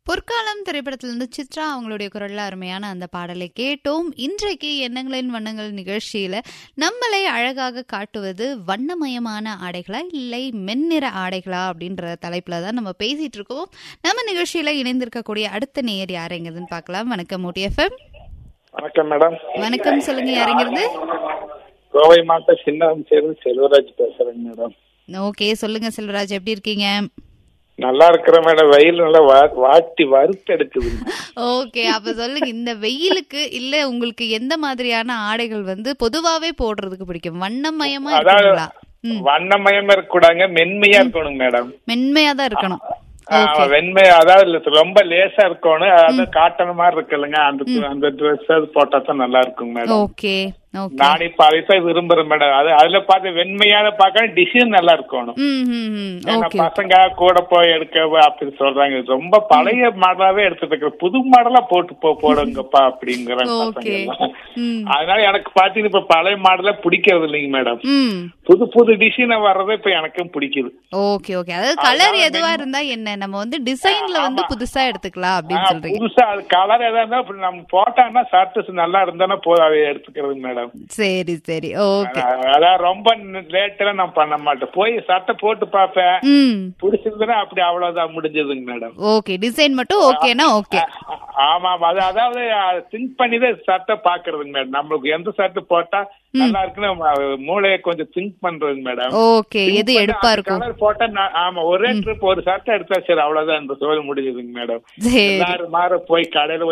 பொற்காலம் திரைப்படத்திலிருந்து சித்ரா அவங்களுடைய குரல்ல அருமையான அந்த பாடலை கேட்டோம் இன்றைக்கு எண்ணங்களின் வண்ணங்கள் நிகழ்ச்சியில நம்மளை அழகாக காட்டுவது வண்ணமயமான ஆடைகளா இல்லை மென்னிற ஆடைகளா அப்படின்ற தலைப்புல தான் நம்ம பேசிட்டு இருக்கோம் நம்ம நிகழ்ச்சியில இணைந்திருக்கக்கூடிய அடுத்த நேயர் யாருங்கிறதுன்னு பார்க்கலாம் வணக்கம் ஊட்டி எஃப்எம் வணக்கம் மேடம் வணக்கம் சொல்லுங்க யாருங்கிறது கோவை மாவட்டம் சின்னம் சேர்ந்து செல்வராஜ் பேசுறேங்க மேடம் ஓகே சொல்லுங்க செல்வராஜ் எப்படி இருக்கீங்க நல்லா இருக்கிற மேடம் வெயில் நல்லா வா- வாட்டி வறுத்து எடுக்குதுங்க ஓகே அப்ப சொல்லுங்க இந்த வெயிலுக்கு இல்ல உங்களுக்கு எந்த மாதிரியான ஆடைகள் வந்து பொதுவாவே போடுறதுக்கு பிடிக்கும் வண்ணமயமா அதாவது இருக்குங்களா ம், வண்ணமயமா இருக்கக்கூடாதுங்க மென்மையா இருக்கணும் மேடம் மென்மையா தான் இருக்கணும் ஆ, ஓகே வெண்மை அதாவது இல்ல, ரொம்ப லேசா இருக்கணும் அதாவது காட்டன் மாதிரி இருக்குல்லங்க அந்த அந்த ட்ரெஸ் அது போட்டா தான் நல்லா இருக்கும் மேடம் ஓகே ஓகே நான் இப்ப அதைத்தான் விரும்புறேன் மேடம் அது அதுல பார்த்து வெண்மையான பார்க்க டிசைன் நல்லா இருக்கணும் ம் ம் ம் ஏன்னா ஓகே பசங்க கூட போய் எடுக்க அப்படி சொல்றாங்க ரொம்ப பழைய மாடலாவே எடுத்துட்டு இருக்கு புது மாடலா போட்டு போ போடுங்கப்பா அப்படிங்கிறாங்க ஓகே பசங்க எல்லாம். ம் அதனால எனக்கு பாத்தீங்கன்னா இப்ப பழைய மாடல பிடிக்கிறது இல்லைங்க மேடம் ம் புது புது டிசைன் வர்றதை இப்ப எனக்கும் பிடிக்குது ஓகே ஓகே அதாவது கலர் எதுவா இருந்தா என்ன நம்ம வந்து டிசைன்ல வந்து புதுசா எடுத்துக்கலாம் ஆ, அப்படின்னு சொல்றீங்க புதுசா அது கலர் எதா இருந்தா இப்ப நம்ம போட்டான்னா ஷர்ட் நல்லா இருந்தானா போதும் அதை எடுத்துக்கிறது மேடம் சரி சரி ஓகே அதான் ரொம்ப லேட்டா நான் பண்ண மாட்டேன் போய் சட்டை போட்டு பார்ப்பேன் ம் பிடிச்சிருந்ததுன்னா அப்படி அவ்வளவுதான் முடிஞ்சதுங்க மேடம் ஓகே டிசைன் மட்டும் ஓகேனா ஓகே ஆமா ஆமா. அது அதாவது திங்க் பண்ணி தான் சட்டை பாக்குறதுங்க மேடம் நம்மளுக்கு எந்த சட்டை போட்டா நல்லா இருக்குன்னு ம- மூளையை கொஞ்சம் திங்க் பண்றதுங்க மேடம் ஓகே எது எடுப்பா இருக்கும் கலர் போட்டா நான்- ஆமா ஒரே ட்ரிப் ஒரு சட்டை எடுத்தா சரி அவ்வளவுதான் இந்த சோழ முடிஞ்சதுங்க மேடம் சரி எல்லாரும் மாற போய் கடையில